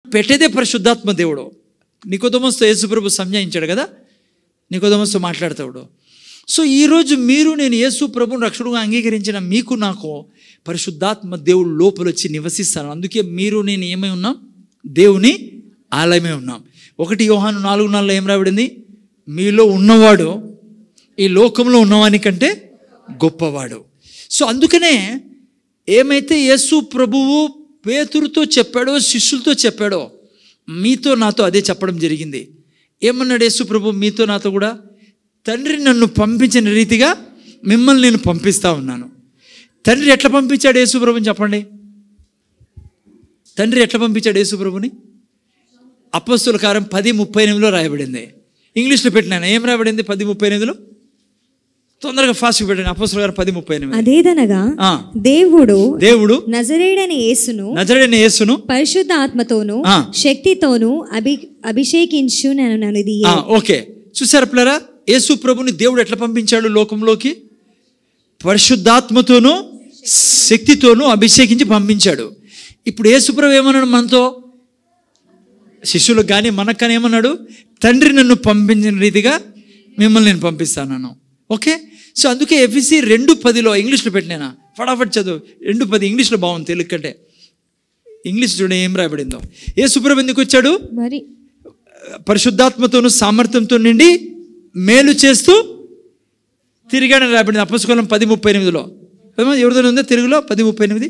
పెట్టేదే పరిశుద్ధాత్మ దేవుడు నికోదమస్తో యేసుప్రభు సంజాయించాడు కదా నికోదమస్తో మాట్లాడతాడు సో ఈరోజు మీరు నేను యేసు ప్రభుని రక్షణగా అంగీకరించిన మీకు నాకు పరిశుద్ధాత్మ దేవుడు లోపల వచ్చి నివసిస్తాను అందుకే మీరు నేను ఏమై ఉన్నాం దేవుని ఆలయమే ఉన్నాం ఒకటి యోహాను నాలుగు నాలుగులో ఏం రాబడింది మీలో ఉన్నవాడు ఈ లోకంలో ఉన్నవానికంటే గొప్పవాడు సో అందుకనే ఏమైతే యేసు ప్రభువు పేతురుతో చెప్పాడో శిష్యులతో చెప్పాడో మీతో నాతో అదే చెప్పడం జరిగింది ఏమన్నాడు యేసు ప్రభు మీతో నాతో కూడా తండ్రి నన్ను పంపించిన రీతిగా మిమ్మల్ని నేను పంపిస్తా ఉన్నాను తండ్రి ఎట్లా పంపించాడు యేసు ప్రభుని చెప్పండి తండ్రి ఎట్లా పంపించాడు యేసు ప్రభుని అపస్తుల కారం పది ముప్పై ఎనిమిదిలో రాయబడింది ఇంగ్లీష్లో పెట్టినాను ఏం రాయబడింది పది ముప్పై ఎనిమిదిలో తొందరగా ఫాస్ట్గా పెట్టండి అపస్తుల గారు పది ముప్పై ఎనిమిది అదేదనగా ఆ, దేవుడు దేవుడు నజరేడని యేసును నజరడైన యేసును పరిశుద్ధ ఆత్మతోను ఆ. శక్తితోను అభి అభిషేకించు నన్ను నన్ను ఆ, ఓకే చూసారు పిల్లరా యేసు ప్రభుని దేవుడు ఎట్లా పంపించాడు లోకంలోకి పరిశుద్ధాత్మతోనూ శక్తితోనూ అభిషేకించి పంపించాడు ఇప్పుడు యేసు ప్రభు ఏమన్నాడు మనతో శిష్యులకు కానీ మనకు కానీ ఏమన్నాడు తండ్రి నన్ను పంపించిన రీతిగా మిమ్మల్ని నేను పంపిస్తాను ఓకే సో అందుకే ఎఫ్ఎసి రెండు పదిలో ఇంగ్లీష్లో పెట్టినా ఫటాఫట్ చదువు రెండు పది ఇంగ్లీష్లో బాగుంది తెలుగు కంటే ఇంగ్లీష్ చూడ ఏం రాయబడిందో ఏ సుప్రభు ఎందుకు వచ్చాడు మరి పరిశుద్ధాత్మతోను సామర్థ్యంతో నిండి మేలు చేస్తూ తిరిగాడని రాబడింది అపస్కలం పది ముప్పై ఎనిమిదిలో ఏమో ఎవరిదో ఉందా తెలుగులో పది ముప్పై ఎనిమిది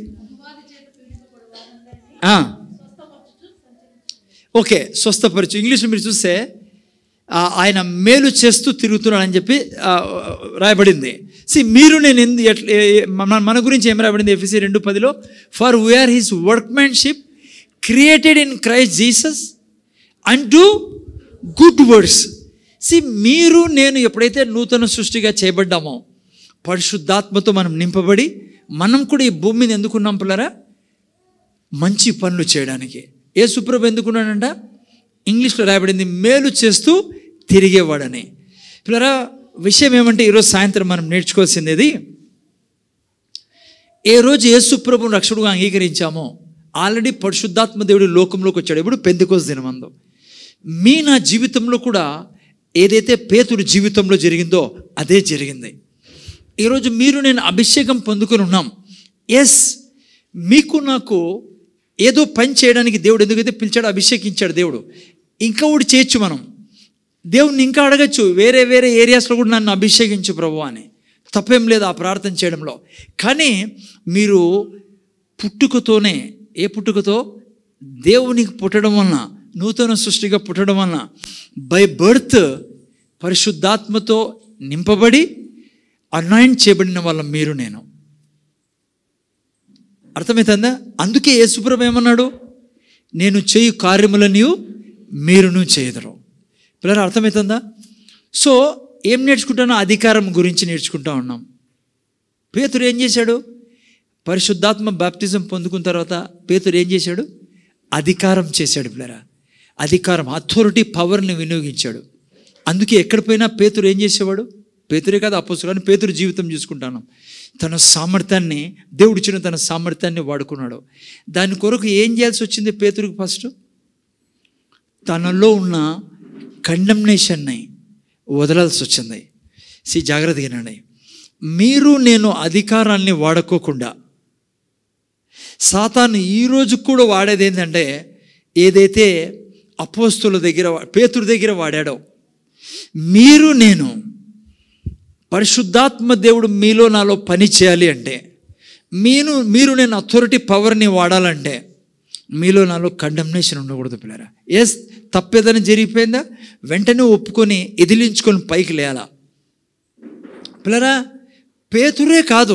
ఆ. ఓకే స్వస్థపరచు ఇంగ్లీష్లో మీరు చూస్తే ఆ, ఆయన మేలు చేస్తూ తిరుగుతున్నాడని చెప్పి ఆ, రాయబడింది సి మీరు నేను ఎందు ఎట్ల ఏ- ఏ- మన మన గురించి ఏం రాయబడింది ఎఫ్ఎసి రెండు పదిలో for we are his workmanship created in Christ Jesus అంటూ గుడ్ వర్డ్స్ సి మీరు నేను ఎప్పుడైతే నూతన సృష్టిగా చేయబడ్డామో పరిశుద్ధాత్మతో మనం నింపబడి మనం కూడా ఈ భూమి మీద ఎందుకున్నాం పిల్లరా మంచి పనులు చేయడానికి ఏ సుప్రభు ఎందుకున్నాడంట ఇంగ్లీష్లో రాయబడింది మేలు చేస్తూ తిరిగేవాడని పిల్లరా విషయం ఏమంటే ఈరోజు సాయంత్రం మనం నేర్చుకోవాల్సింది ఇది ఏ రోజు యేసు ప్రభుని రక్షకుడుగా అంగీకరించామో ఆల్రెడీ పరిశుద్ధాత్మ దేవుడు లోకంలోకి వచ్చాడు ఎప్పుడు పెందుకోస దినమందు మీ నా జీవితంలో కూడా ఏదైతే పేతుడు జీవితంలో జరిగిందో అదే జరిగింది ఈరోజు మీరు నేను అభిషేకం పొందుకొని ఉన్నాం ఎస్ మీకు నాకు ఏదో పని చేయడానికి దేవుడు ఎందుకైతే పిలిచాడో అభిషేకించాడు దేవుడు ఇంకా ఒకటి చేయొచ్చు మనం దేవుణ్ణి ఇంకా అడగచ్చు వేరే వేరే ఏరియాస్లో కూడా నన్ను అభిషేకించు ప్రభు అని తప్పేం లేదు ఆ ప్రార్థన చేయడంలో కానీ మీరు పుట్టుకతోనే ఏ పుట్టుకతో దేవునికి పుట్టడం వలన నూతన సృష్టిగా పుట్టడం వలన బై బర్త్ పరిశుద్ధాత్మతో నింపబడి అనాయింట్ చేయబడిన వాళ్ళం మీరు నేను అర్థమవుతుందా అందుకే యేసుప్రభు ఏమన్నాడు నేను చేయు కార్యములని మీరును చేయదరు పిల్లలు అర్థమవుతుందా సో ఏం నేర్చుకుంటానో అధికారం గురించి నేర్చుకుంటా ఉన్నాం పేతురు ఏం చేశాడు పరిశుద్ధాత్మ బాప్తిజం పొందుకున్న తర్వాత పేతురు ఏం చేశాడు అధికారం చేశాడు పిల్లరా అధికారం అథారిటీ పవర్ని వినియోగించాడు అందుకే ఎక్కడ పోయినా పేతురు ఏం చేసేవాడు పేతురే కాదు అపోసు కానీ పేతురు జీవితం చూసుకుంటాను తన సామర్థ్యాన్ని దేవుడిచ్చిన తన సామర్థ్యాన్ని వాడుకున్నాడు దాని కొరకు ఏం చేయాల్సి వచ్చింది పేతురికి ఫస్ట్ తనలో ఉన్న కండమ్నేషన్ని వదలాల్సి వచ్చింది సి జాగ్రత్తగా వినండి మీరు నేను అధికారాన్ని వాడుకోకుండా సాతాను ఈ రోజు కూడా వాడేది ఏంటంటే ఏదైతే అపోస్తుల దగ్గర పేతురు దగ్గర వాడాడో మీరు నేను పరిశుద్ధాత్మ దేవుడు మీలో నాలో పని చేయాలి అంటే మీను మీరు నేను అథారిటీ పవర్ని వాడాలంటే మీలో నాలో కండమ్నేషన్ ఉండకూడదు పిల్లరా ఎస్ తప్పేదైనా జరిగిపోయిందా వెంటనే ఒప్పుకొని ఎదిలించుకొని పైకి లేయాలా పిల్లరా పేతురే కాదు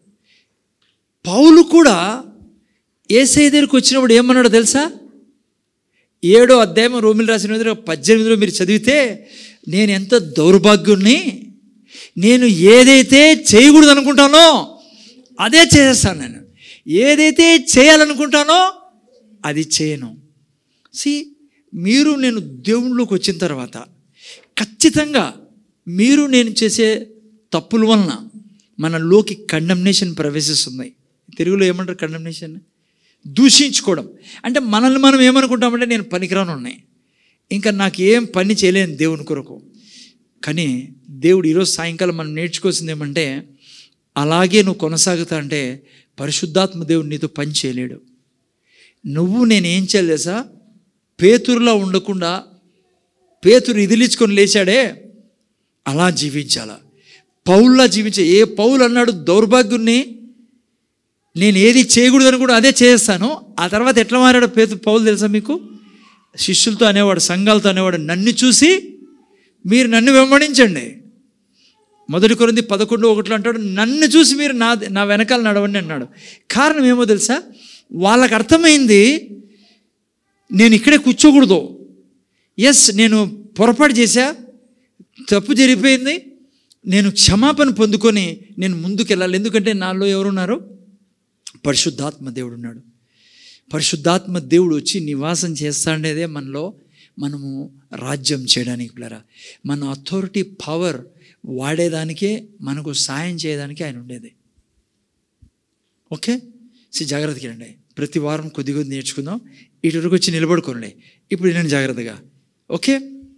పౌలు కూడా ఏసై దగ్గరికి వచ్చినప్పుడు ఏమన్నాడో తెలుసా ఏడో అధ్యాయం రోమిలు రాసిన దగ్గర పద్దెనిమిదిలో మీరు చదివితే నేను ఎంత దౌర్భాగ్యుణ్ణి నేను ఏదైతే చేయకూడదు అనుకుంటానో అదే చేసేస్తాను నేను ఏదైతే చేయాలనుకుంటానో అది చేయను సి మీరు నేను దేవుళ్ళలోకి వచ్చిన తర్వాత ఖచ్చితంగా మీరు నేను చేసే తప్పుల వలన మనలోకి కండమ్నేషన్ ప్రవేశిస్తుంది తెలుగులో ఏమంటారు కండమ్నేషన్ దూషించుకోవడం అంటే మనల్ని మనం ఏమనుకుంటామంటే నేను పనికిరాను ఉన్నాయి ఇంకా నాకు ఏం పని చేయలేను దేవుని కొరకు కానీ దేవుడు ఈరోజు సాయంకాలం మనం నేర్చుకోవాల్సింది ఏమంటే అలాగే నువ్వు కొనసాగుతా అంటే పరిశుద్ధాత్మ దేవుడు నీతో పని చేయలేడు నువ్వు నేను ఏం చేయలేసా పేతురులా ఉండకుండా పేతురు ఇదిలించుకొని లేచాడే అలా జీవించాల పౌల్లా జీవించే ఏ పౌలు అన్నాడు దౌర్భాగ్యుణ్ణి నేను ఏది చేయకూడదని కూడా అదే చేస్తాను ఆ తర్వాత ఎట్లా మారాడు పేతు పౌలు తెలుసా మీకు శిష్యులతో అనేవాడు సంఘాలతో అనేవాడు నన్ను చూసి మీరు నన్ను వెంబడించండి మొదటి కొరింది పదకొండు ఒకటిలో అంటాడు నన్ను చూసి మీరు నా నా వెనకాల నడవండి అన్నాడు కారణం ఏమో తెలుసా వాళ్ళకి అర్థమైంది నేను ఇక్కడే కూర్చోకూడదు ఎస్ నేను పొరపాటు చేశా తప్పు జరిగిపోయింది నేను క్షమాపణ పొందుకొని నేను ముందుకు వెళ్ళాలి ఎందుకంటే నాలో ఎవరున్నారు పరిశుద్ధాత్మ దేవుడు ఉన్నాడు పరిశుద్ధాత్మ దేవుడు వచ్చి నివాసం చేస్తాడేదే మనలో మనము రాజ్యం చేయడానికి పిల్లరా మన అథారిటీ పవర్ వాడేదానికే మనకు సాయం చేయడానికి ఆయన ఉండేది ఓకే సి జాగ్రత్తగా రండి ప్రతి వారం కొద్ది కొద్ది నేర్చుకుందాం ఇటు వరకు వచ్చి నిలబడుకోండి ఇప్పుడు నేను జాగ్రత్తగా ఓకే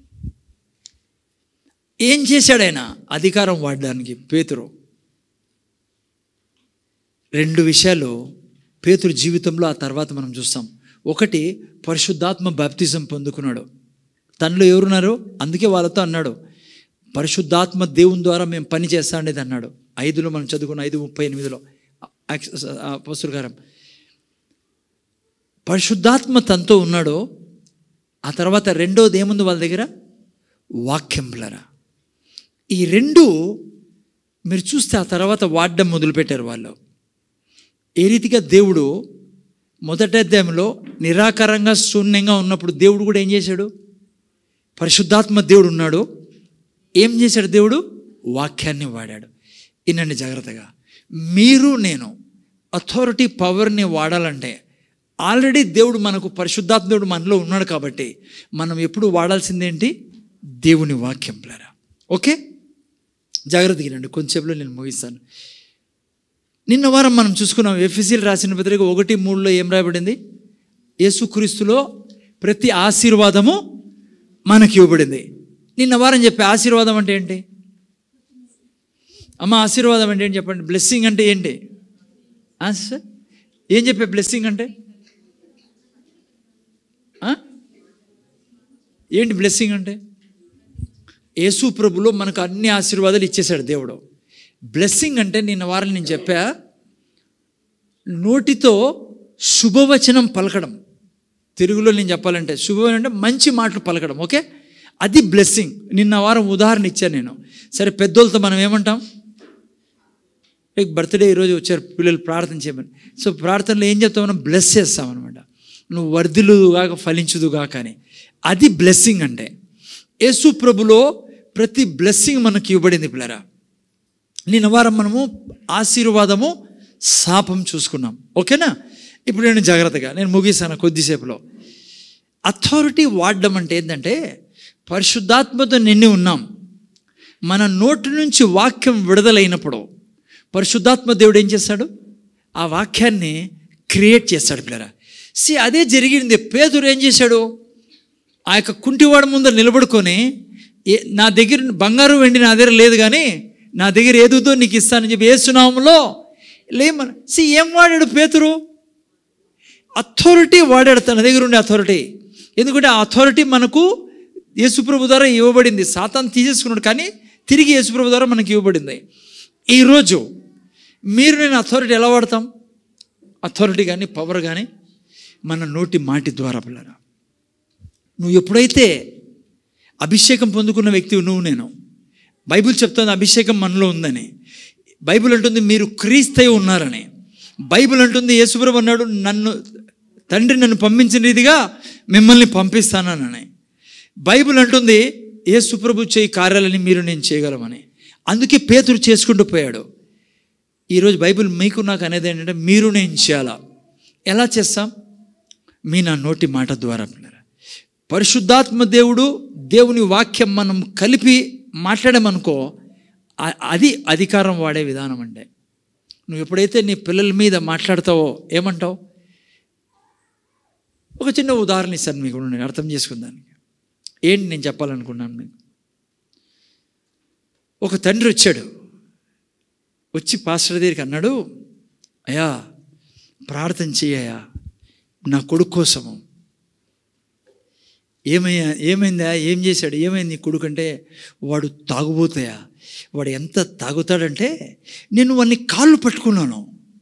ఏం చేశాడు ఆయన అధికారం వాడడానికి పేతురు రెండు విషయాలు పేతురు జీవితంలో ఆ తర్వాత మనం చూస్తాం ఒకటి పరిశుద్ధాత్మ బాప్తిజం పొందుకున్నాడు తనలో ఎవరున్నారు అందుకే వాళ్ళతో అన్నాడు పరిశుద్ధాత్మ దేవుని ద్వారా మేము పని చేస్తా అనేది అన్నాడు ఐదులో మనం చదువుకున్న ఐదు ముప్పై ఎనిమిదిలో పుస్తకారం పరిశుద్ధాత్మ తనతో ఉన్నాడు ఆ తర్వాత రెండోది ఏముంది వాళ్ళ దగ్గర వాక్యం పిల్లరా ఈ రెండు మీరు చూస్తే ఆ తర్వాత వాడడం మొదలుపెట్టారు వాళ్ళు ఏ రీతిగా దేవుడు మొదటి అధ్యాయంలో నిరాకారంగా శూన్యంగా ఉన్నప్పుడు దేవుడు కూడా ఏం చేశాడు పరిశుద్ధాత్మ దేవుడు ఉన్నాడు ఏం చేశాడు దేవుడు వాక్యాన్ని వాడాడు వినండి జాగ్రత్తగా మీరు నేను అథారిటీ పవర్ని వాడాలంటే ఆల్రెడీ దేవుడు మనకు పరిశుద్ధాత్మ దేవుడు మనలో ఉన్నాడు కాబట్టి మనం ఎప్పుడు వాడాల్సిందేంటి దేవుని వాక్యం ప్లారా ఓకే జాగ్రత్తగా వినండి కొంచెంసేపులో నేను ముగిస్తాను నిన్న వారం మనం చూసుకున్నాం ఎఫ్ఎసీలు రాసిన పత్రిక ఒకటి మూడులో ఏం రాయబడింది యేసుక్రీస్తులో ప్రతి ఆశీర్వాదము మనకి ఇవ్వబడింది నిన్న వారం చెప్పే ఆశీర్వాదం అంటే ఏంటి అమ్మ ఆశీర్వాదం అంటే ఏంటి చెప్పండి బ్లెస్సింగ్ అంటే ఏంటి ఆ, సార్ ఏం చెప్పే బ్లెస్సింగ్ అంటే ఆ? ఏంటి బ్లెస్సింగ్ అంటే యేసు ప్రభులో మనకు అన్ని ఆశీర్వాదాలు ఇచ్చేశాడు దేవుడు బ్లెస్సింగ్ అంటే నిన్న వారం నేను చెప్పా నోటితో శుభవచనం పలకడం తెలుగులో నేను చెప్పాలంటే శుభవచనం అంటే మంచి మాటలు పలకడం ఓకే అది బ్లెస్సింగ్ నిన్న వారం ఉదాహరణ ఇచ్చాను నేను సరే పెద్దోళ్ళతో మనం ఏమంటాం లైక్ బర్త్డే ఈరోజు వచ్చారు పిల్లలు ప్రార్థన చేయమని సో ప్రార్థనలో ఏం చెప్తాం మనం బ్లెస్ చేస్తాం అనమాట నువ్వు వర్ధిలుగాక ఫలించుదుగా కానీ అది బ్లెస్సింగ్ అంటే యేసు ప్రభులో ప్రతి బ్లెస్సింగ్ మనకి ఇవ్వబడింది పిల్లరా నిన్న వారం మనము ఆశీర్వాదము శాపం చూసుకున్నాం ఓకేనా ఇప్పుడు నేను జాగ్రత్తగా నేను ముగిస్తాను కొద్దిసేపులో అథారిటీ వాడడం అంటే ఏంటంటే పరిశుద్ధాత్మతో నిండి ఉన్నాం మన నోటి నుంచి వాక్యం విడుదలైనప్పుడు పరిశుద్ధాత్మ దేవుడు ఏం చేస్తాడు ఆ వాక్యాన్ని క్రియేట్ చేస్తాడు పిల్లరా సి అదే జరిగింది పేదరు ఏం చేశాడు ఆ యొక్క కుంటివాడు ముందర నిలబడుకొని ఏ నా దగ్గర బంగారు వెండి నా దగ్గర లేదు కానీ నా దగ్గర ఏదుతో నీకు ఇస్తానని చెప్పి ఏసునామంలో లేమన సి ఏం వాడాడు పేతురు అథారిటీ వాడాడు తన దగ్గర ఉండే అథారిటీ ఎందుకంటే ఆ అథారిటీ మనకు యేసుప్రభు ద్వారా ఇవ్వబడింది సాతాన్ తీసేసుకున్నాడు కానీ తిరిగి యేసుప్రభు ద్వారా మనకి ఇవ్వబడింది ఈరోజు మీరు నేను అథారిటీ ఎలా వాడతాం అథారిటీ కానీ పవర్ కానీ మన నోటి మాటి ద్వారా పిల్లరా నువ్వు ఎప్పుడైతే అభిషేకం పొందుకున్న వ్యక్తి నువ్వు నేను బైబిల్ చెప్తుంది అభిషేకం మనలో ఉందని బైబిల్ అంటుంది మీరు క్రీస్తై ఉన్నారని బైబిల్ అంటుంది యేసుప్రభు అన్నాడు నన్ను తండ్రి నన్ను పంపించిన రీతిగా మిమ్మల్ని పంపిస్తానని బైబిల్ అంటుంది యేసుప్రభు చేయి కార్యాలని మీరు నేను చేయగలమని అందుకే పేతురు చేసుకుంటూ పోయాడు ఈరోజు బైబిల్ మీకు నాకు అనేది ఏంటంటే మీరు నేను చేయాలా ఎలా చేస్తాం మీ నా నోటి మాట ద్వారా పిల్లరా పరిశుద్ధాత్మ దేవుడు దేవుని వాక్యం మనం కలిపి మాట్లాడామనుకో ఆ- అది అధికారం వాడే విధానం అంటే నువ్వు ఎప్పుడైతే నీ పిల్లల మీద మాట్లాడతావో ఏమంటావు ఒక చిన్న ఉదాహరణ ఇస్తాను మీకు నేను అర్థం చేసుకుందానికి ఏంటి నేను చెప్పాలనుకున్నాను మీకు ఒక తండ్రి వచ్చాడు వచ్చి పాస్టర్ దగ్గరికి అన్నాడు అయ్యా ప్రార్థన చేయయ్యా నా కొడుకు కోసము ఏమయ్యా ఏమైందా ఏం చేశాడు ఏమైంది నీ కొడుకు అంటే వాడు తాగుబోతాయా వాడు ఎంత తాగుతాడంటే నేను వాడిని కాళ్ళు పట్టుకున్నాను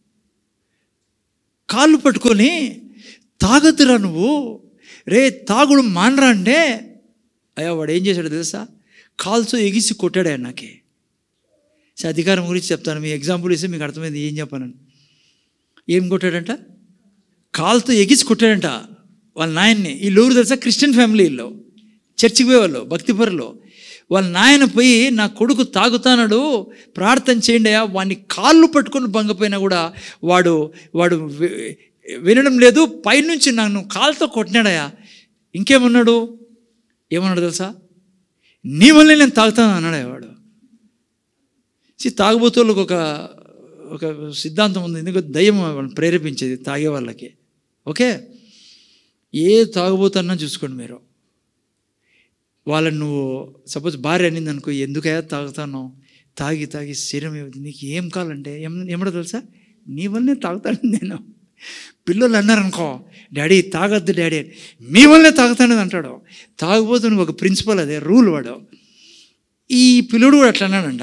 కాళ్ళు పట్టుకొని తాగద్దురా నువ్వు రే తాగుడు మానరా అంటే అయ్యా వాడు ఏం చేశాడు తెలుసా కాల్తో ఎగిసి కొట్టాడు ఆయన నాకే సో అధికారం గురించి చెప్తాను మీ ఎగ్జాంపుల్ ఇస్తే మీకు అర్థమైంది ఏం చెప్పానని ఏం కొట్టాడంట కాల్తో ఎగిసి కొట్టాడంట వాళ్ళ నాయన్ని ఈ ఊరు తెలుసా క్రిస్టియన్ ఫ్యామిలీలో చర్చికి పోయేవాళ్ళు భక్తిపరులు వాళ్ళ నాయన పోయి నా కొడుకు తాగుతానడు ప్రార్థన చేయండి అయ్యా వాడిని కాళ్ళు పట్టుకొని భంగపోయినా కూడా వాడు వాడు వి- వినడం లేదు పైనుంచి నన్ను కాలుతో కొట్టినాడయ్యా ఇంకేమన్నాడు ఏమన్నాడు తెలుసా నీ వల్లే నేను తాగుతాను అన్నాడు వాడు See, తాగుబోతులకు ఒక ఒక సిద్ధాంతం ఉంది ఎందుకంటే దయ్యం వాళ్ళని ప్రేరేపించేది తాగే వాళ్ళకి ఓకే ఏ తాగుబోతున్నా చూసుకోండి మీరు వాళ్ళని నువ్వు సపోజ్ భార్య అనింది అనుకో ఎందుకయ్యా తాగుతాను తాగి తాగి శరీరం ఏమవుతుంది నీకు ఏం కావాలంటే ఏం ఏమడో తెలుసా నీ వల్లనే తాగుతాను నేను పిల్లలు అన్నారనుకో డాడీ తాగొద్దు డాడీ అని. మీ వల్లనే తాగుతాను అంటాడు తాగుబోతున్న ఒక ప్రిన్సిపల్ అదే రూల్ వాడు ఈ పిల్లుడు కూడా అట్లా అన్నాడంట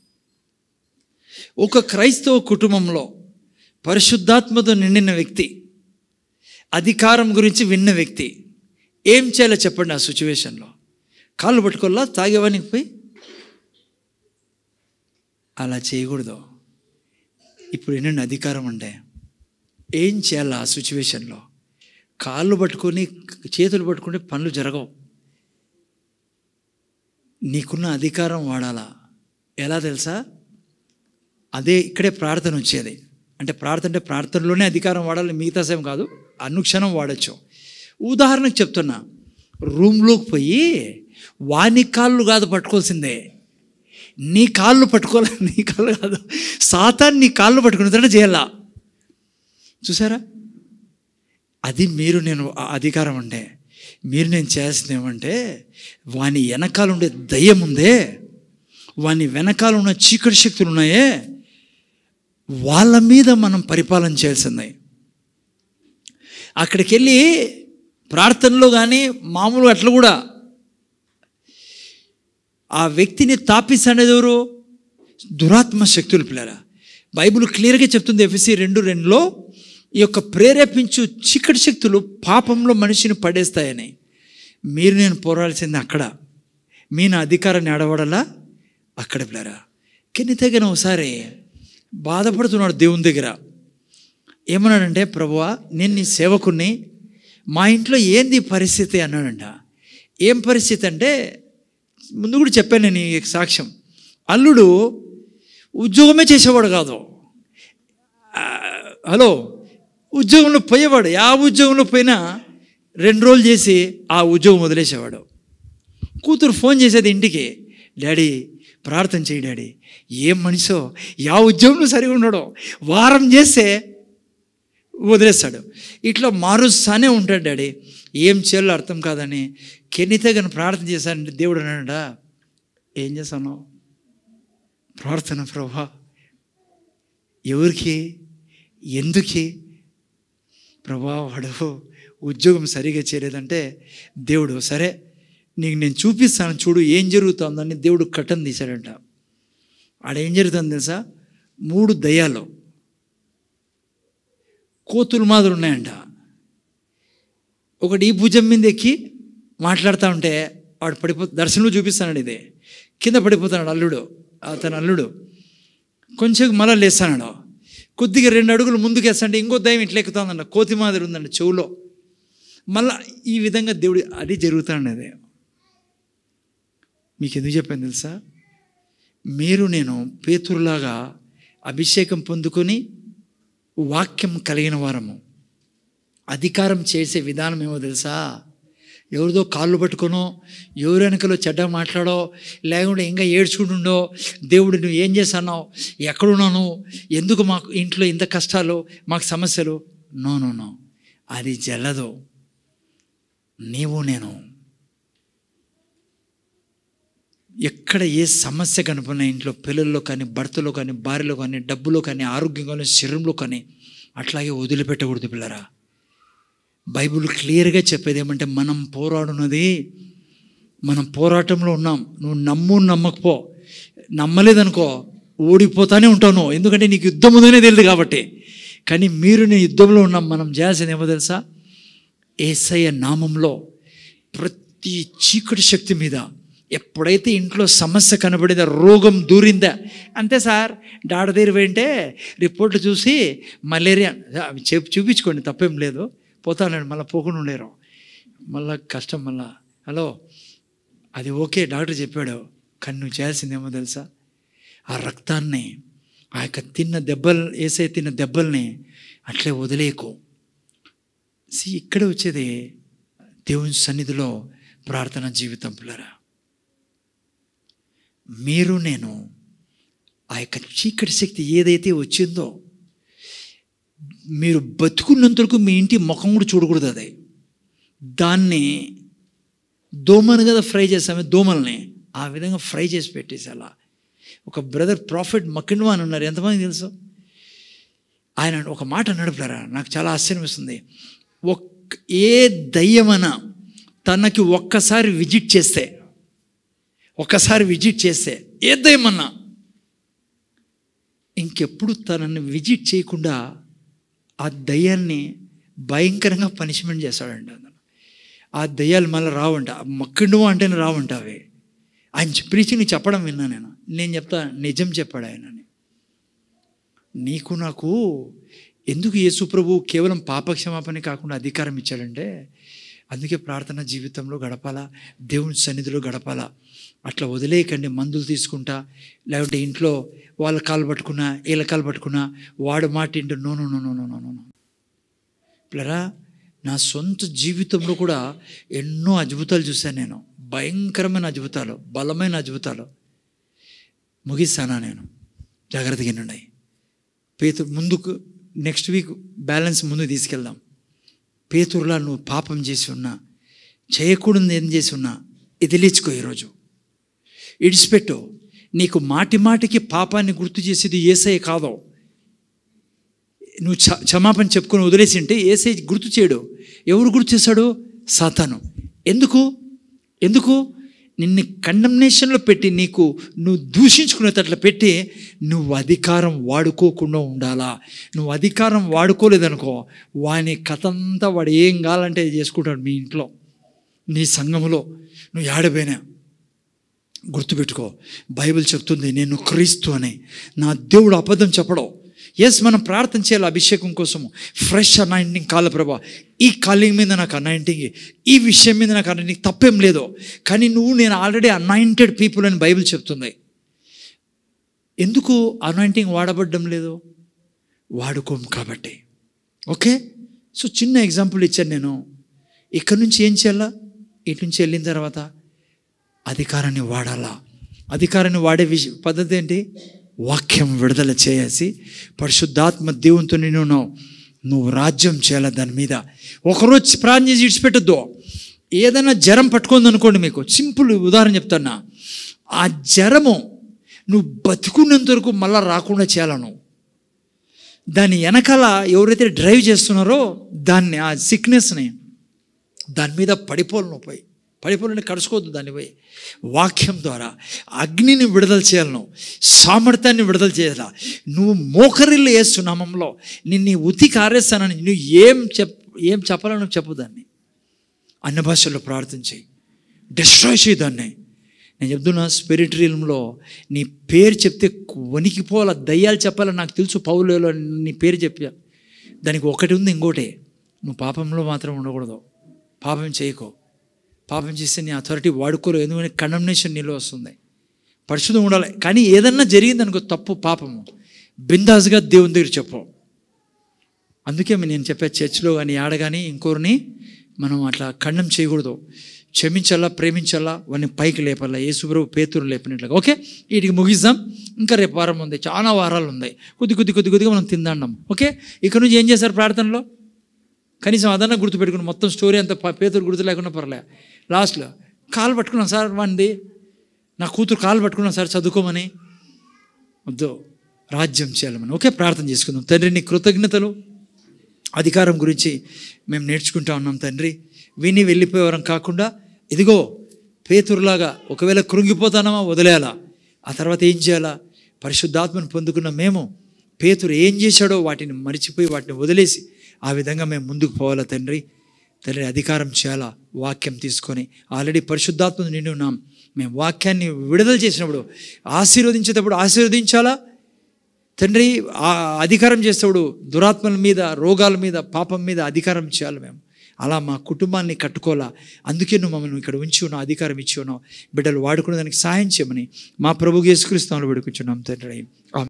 ఒక క్రైస్తవ కుటుంబంలో పరిశుద్ధాత్మతో నిండిన వ్యక్తి అధికారం గురించి విన్న వ్యక్తి ఏం చేయాలో చెప్పండి ఆ సిచ్యువేషన్లో కాళ్ళు పట్టుకోల్లా తాగేవానికి పోయి అలా చేయకూడదు ఇప్పుడు ఏంటండి అధికారం అంటే ఏం చేయాలి ఆ సిచ్యువేషన్లో కాళ్ళు పట్టుకొని చేతులు పట్టుకుంటే పనులు జరగవు నీకున్న అధికారం వాడాలా ఎలా తెలుసా అదే ఇక్కడే ప్రార్థన వచ్చేది అంటే ప్రార్థన అంటే ప్రార్థనలోనే అధికారం వాడాలి మిగతా సేమ్ కాదు అనుక్షణం వాడచ్చు ఉదాహరణకు చెప్తున్నా రూమ్లోకి పోయి వాని కాళ్ళు కాదు పట్టుకోవాల్సిందే నీ కాళ్ళు పట్టుకోవాలి నీ కాళ్ళు కాదు సాతాన్ నీ కాళ్ళు పట్టుకునేటట్టు చేయాలా చూసారా అది మీరు నేను ఆ అధికారం అంటే మీరు నేను చేయాల్సింది ఏమంటే వాని వెనకాల ఉండే దయ్యం ఉందే వాని వెనకాల ఉన్న చీకటి శక్తులు ఉన్నాయే వాళ్ళ మీద మనం పరిపాలన చేయాల్సిందే అక్కడికి వెళ్ళి ప్రార్థనలో కానీ మామూలు అట్లా కూడా ఆ వ్యక్తిని తాపిస్తానేది ఎవరు దురాత్మ శక్తులు పిల్లరా బైబిల్ క్లియర్గా చెప్తుంది ఎఫ్ఎసి రెండు రెండులో ఈ యొక్క ప్రేరేపించు చీకటి శక్తులు పాపంలో మనిషిని పడేస్తాయని మీరు నేను పోరాల్సింది అక్కడ మీ నా అధికారాన్ని ఆడబడాలా అక్కడ పిల్లరా కింది తగిన ఒకసారి బాధపడుతున్నాడు దేవుని దగ్గర ఏమన్నాడంటే ప్రభువా నేను నీ సేవకుని మా ఇంట్లో ఏంది పరిస్థితి అన్నాడంట ఏం పరిస్థితి అంటే ముందు కూడా చెప్పాను నేను ఈ సాక్ష్యం అల్లుడు ఉద్యోగమే చేసేవాడు కాదు ఆ, హలో ఉద్యోగంలో పోయేవాడు ఆ ఉద్యోగంలో పోయినా రెండు రోజులు చేసి ఆ ఉద్యోగం వదిలేసేవాడు కూతురు ఫోన్ చేసేది ఇంటికి డాడీ ప్రార్థన చేయి డాడీ ఏం మనిషో యా ఉద్యోగంలో సరిగా ఉన్నాడో వారం చేస్తే వదిలేస్తాడు ఇట్లా మారుస్తానే ఉంటాడు డాడీ ఏం చేయాలో అర్థం కాదని కెన్నితగని ప్రార్థన చేశానంటే దేవుడు అన్నాడా ఏం చేశాను ప్రార్థన ప్రభా ఎవరికి ఎందుకి ప్రభా వాడు ఉద్యోగం సరిగా చేయలేదంటే దేవుడు సరే నీకు నేను చూపిస్తాను చూడు ఏం జరుగుతుందని దేవుడు కట్టం తీశాడంట ఆడ ఏం జరుగుతుంది తెలుసా మూడు దయ్యాలు కోతులు మాదిరి ఉన్నాయంట ఒకటి ఈ భుజం మీద ఎక్కి మాట్లాడుతూ ఉంటే వాడు పడిపో దర్శనంలో చూపిస్తాడు ఇది కింద పడిపోతున్నాడు అల్లుడు అతను అల్లుడు కొంచెం మళ్ళీ లేస్తాడు కొద్దిగా రెండు అడుగులు ముందుకు వేస్తాంటే ఇంకో దయ్యం ఇట్లా ఎక్కుతుందంట కోతి మాదిరి ఉందండి చెవులో మళ్ళా ఈ విధంగా దేవుడు అది జరుగుతాండది మీకు ఎందుకు చెప్పాను తెలుసా మీరు నేను పేతురులాగా అభిషేకం పొందుకొని వాక్యం కలిగిన వారము అధికారం చేసే విధానం ఏమో తెలుసా ఎవరిదో కాళ్ళు పట్టుకొనో ఎవరి వెనకలో చెడ్డ మాట్లాడో లేకుంటే ఇంకా ఏడ్చుకుంటుండో దేవుడు నువ్వు ఏం చేస్తున్నావు ఎక్కడున్నాను ఎందుకు మాకు ఇంట్లో ఇంత కష్టాలు మాకు సమస్యలు నో నో నో అది జల్లదు నీవు నేను ఎక్కడ ఏ సమస్య కనుపడినా ఇంట్లో పిల్లల్లో కానీ భర్తలో కానీ భార్యలో కానీ డబ్బులో కానీ ఆరోగ్యం కానీ శరీరంలో కానీ అట్లాగే వదిలిపెట్టకూడదు పిల్లరా బైబిల్ క్లియర్గా చెప్పేది ఏమంటే మనం పోరాడున్నది మనం పోరాటంలో ఉన్నాం నువ్వు నమ్ము నమ్మకపో నమ్మలేదనుకో ఓడిపోతానే ఉంటాను ఎందుకంటే నీకు యుద్ధం ఉందనే తెలియదు కాబట్టి కానీ మీరు నేను యుద్ధంలో ఉన్నాం మనం చేయాల్సింది ఏమో తెలుసా ఏసయ్య నామంలో ప్రతి చీకటి శక్తి మీద ఎప్పుడైతే ఇంట్లో సమస్య కనబడిందో రోగం దూరిందా అంతే సార్ డాడ దగ్గర వెంటే రిపోర్ట్లు చూసి మలేరియా అవి చెప్పు చూపించుకోండి తప్పేం లేదు పోతానండి మళ్ళీ పోకుండా ఉండేరు మళ్ళా కష్టం మళ్ళా హలో అది ఓకే డాక్టర్ చెప్పాడు కానీ నువ్వు చేయాల్సిందేమో తెలుసా ఆ రక్తాన్ని ఆ యొక్క తిన్న దెబ్బలు వేసే తిన్న దెబ్బల్ని అట్లే వదిలేయకు సి ఇక్కడ వచ్చేది దేవుని సన్నిధిలో ప్రార్థన జీవితం పిల్లరా మీరు నేను ఆ యొక్క చీకటి శక్తి ఏదైతే వచ్చిందో మీరు బతుకున్నంతరకు మీ ఇంటి ముఖం కూడా చూడకూడదు అది దాన్ని దోమను కదా ఫ్రై చేసామే దోమల్ని ఆ విధంగా ఫ్రై చేసి పెట్టేసి అలా ఒక బ్రదర్ ప్రాఫిట్ మక్కిండు అని ఉన్నారు ఎంతమంది తెలుసు ఆయన ఒక మాట నడుపుతారా నాకు చాలా ఆశ్చర్యం వేస్తుంది ఒక్ ఏ దయ్యమన తనకి ఒక్కసారి విజిట్ చేస్తే ఒక్కసారి విజిట్ చేస్తే ఏ దయ్యమన్నా ఇంకెప్పుడు తనని విజిట్ చేయకుండా ఆ దయ్యాన్ని భయంకరంగా పనిష్మెంట్ చేస్తాడంట అతను ఆ దయ్యాలు మళ్ళీ రావంట మక్కిండు అంటేనే రావంట అవి ఆయన ప్రీచింగ్ చెప్పడం విన్నా నేను నేను చెప్తా నిజం చెప్పాడు ఆయనని నీకు నాకు ఎందుకు యేసు ప్రభు కేవలం పాపక్షమాపణ కాకుండా అధికారం ఇచ్చాడంటే అందుకే ప్రార్థన జీవితంలో గడపాలా దేవుని సన్నిధిలో గడపాలా అట్లా వదిలేయకండి మందులు తీసుకుంటా లేకుంటే ఇంట్లో వాళ్ళ కాలు పట్టుకున్నా వీళ్ళ కాలు పట్టుకున్నా వాడు మాట ఇంటూ no no no no no no no పిల్లరా నా సొంత జీవితంలో కూడా ఎన్నో అద్భుతాలు చూశాను నేను భయంకరమైన అద్భుతాలు బలమైన అద్భుతాలు ముగిస్తానా నేను జాగ్రత్తగా వినండి పేతు ముందుకు నెక్స్ట్ వీక్ బ్యాలెన్స్ ముందు తీసుకెళ్దాం పేతురులా నువ్వు పాపం చేసి ఉన్నా చేయకూడదు ఏం చేసి ఉన్నా ఎదిలించుకో ఈరోజు ఇడిచిపెట్టు నీకు మాటి మాటికి పాపాన్ని గుర్తు చేసేది ఏసై కాదో నువ్వు క్ష క్షమాపణ చెప్పుకొని వదిలేసి ఉంటే ఏసై గుర్తు చేయడు ఎవరు గుర్తు చేశాడు సాతాను ఎందుకు ఎందుకు నిన్ను కండమ్నేషన్లో పెట్టి నీకు నువ్వు దూషించుకునేటట్లు పెట్టి నువ్వు అధికారం వాడుకోకుండా ఉండాలా నువ్వు అధికారం వాడుకోలేదనుకో వాని కథ అంతా వాడు ఏం కావాలంటే అది చేసుకుంటాడు మీ ఇంట్లో నీ సంఘములో నువ్వు ఏడబోయినా గుర్తుపెట్టుకో బైబిల్ చెప్తుంది నేను క్రీస్తు అని నా దేవుడు అబద్ధం చెప్పడం ఎస్ మనం ప్రార్థన చేయాలి అభిషేకం కోసము ఫ్రెష్ అనాయింటింగ్ కాల ప్రభా ఈ కాలింగ్ మీద నాకు అనాయింటింగ్ ఈ విషయం మీద నాకు అనాయింటింగ్ తప్పేం లేదు కానీ నువ్వు నేను ఆల్రెడీ అనాయింటెడ్ పీపుల్ అని బైబిల్ చెప్తుంది ఎందుకు అనాయింటింగ్ వాడబడ్డం లేదు వాడుకోం కాబట్టి ఓకే సో చిన్న ఎగ్జాంపుల్ ఇచ్చాను నేను ఇక్కడ నుంచి ఏం చేయాలా ఇటు నుంచి వెళ్ళిన తర్వాత అధికారాన్ని వాడాలా అధికారాన్ని వాడే విష పద్ధతి ఏంటి వాక్యం విడుదల చేసి పరిశుద్ధాత్మ దేవునితో నేను నువ్వు రాజ్యం చేయాలి దాని మీద ఒకరోజు ప్రార్థన చేసి ఇడిచిపెట్టద్దు ఏదైనా జ్వరం పట్టుకుంది అనుకోండి మీకు సింపుల్ ఉదాహరణ చెప్తున్నా ఆ జ్వరము నువ్వు బతుకున్నంత వరకు మళ్ళా రాకుండా చేయాలను దాని వెనకాల ఎవరైతే డ్రైవ్ చేస్తున్నారో దాన్ని ఆ సిక్నెస్ని దాని మీద పడిపోలను పోయి పడిపోలని కడుచుకోవద్దు దాన్ని పోయి వాక్యం ద్వారా అగ్నిని విడుదల చేయాలను సామర్థ్యాన్ని విడుదల చేయాలా నువ్వు మోకరిల్లు వేస్తున్నామంలో నిన్ను ఉతికి ఆరేస్తానని నువ్వు ఏం చెప్ ఏం చెప్పాలని చెప్పు దాన్ని అన్న భాషల్లో ప్రార్థన చేయి డిస్ట్రాయ్ చేయి దాన్ని నేను చెప్తున్నా స్పిరిట్ రీలంలో నీ పేరు చెప్తే వణికిపోవాల దయ్యాలు చెప్పాలని నాకు తెలుసు పౌలలో నీ పేరు చెప్పా దానికి ఒకటి ఉంది ఇంకోటి నువ్వు పాపంలో మాత్రం ఉండకూడదు పాపం చేయకో పాపం చేస్తే నీ అథారిటీ వాడుకోలేదు ఎందుకంటే కండమ్నేషన్ నీలో వస్తుంది పరిశుద్ధం ఉండాలి కానీ ఏదన్నా జరిగింది అనుకో తప్పు పాపము బిందాస్గా దేవుని దగ్గర చెప్పు అందుకే నేను చెప్పే చర్చిలో కానీ ఆడ కానీ ఇంకోరిని మనం అట్లా ఖండం చేయకూడదు క్షమించాలా ప్రేమించాలా వాడిని పైకి లేపాలా యేసుప్రభు పేతురు లేపినట్లుగా ఓకే వీటికి ముగిద్దాం ఇంకా రేపు వారం ఉంది చాలా వారాలు ఉన్నాయి కొద్ది కొద్ది కొద్ది కొద్దిగా మనం తిందాం ఓకే ఇక్కడ నుంచి ఏం చేశారు ప్రార్థనలో కనీసం అదన్నా గుర్తుపెట్టుకుని మొత్తం స్టోరీ అంతా ప- పేతురు గుర్తు లేకుండా పర్లే లాస్ట్లో కాలు పట్టుకున్నాం సార్ వాడిది నా కూతురు కాలు పట్టుకున్నాం సార్ చదువుకోమని వద్దు రాజ్యం చేయాలని ఓకే ప్రార్థన చేసుకుందాం తండ్రి నీ కృతజ్ఞతలు అధికారం గురించి మేము నేర్చుకుంటా ఉన్నాం తండ్రి విని వెళ్ళిపోయేవారం కాకుండా ఇదిగో పేతురులాగా ఒకవేళ కృంగిపోతానమా వదిలేయాలా ఆ తర్వాత ఏం చేయాలా పరిశుద్ధాత్మను పొందుకున్న మేము పేతురు ఏం చేశాడో వాటిని మరిచిపోయి వాటిని వదిలేసి ఆ విధంగా మేము ముందుకు పోవాలా తండ్రి తండ్రి అధికారం చేయాలా వాక్యం తీసుకొని ఆల్రెడీ పరిశుద్ధాత్మను నిండి ఉన్నాం మేము వాక్యాన్ని విడుదల చేసినప్పుడు ఆశీర్వదించేటప్పుడు ఆశీర్వదించాలా తండ్రి ఆ అధికారం చేసేవాడు దురాత్మల మీద రోగాల మీద పాపం మీద అధికారం చేయాలి మేము అలా మా కుటుంబాన్ని కట్టుకోవాలా అందుకే నువ్వు మమ్మల్ని ఇక్కడ ఉంచి ఉన్నావు అధికారం ఇచ్చి ఉన్నావు బిడ్డలు వాడుకునే దానికి సహాయం చేయమని మా ప్రభు యేసుక్రీస్తునాలు వేడుకుంటున్నాం తండ్రి ఆమేన్.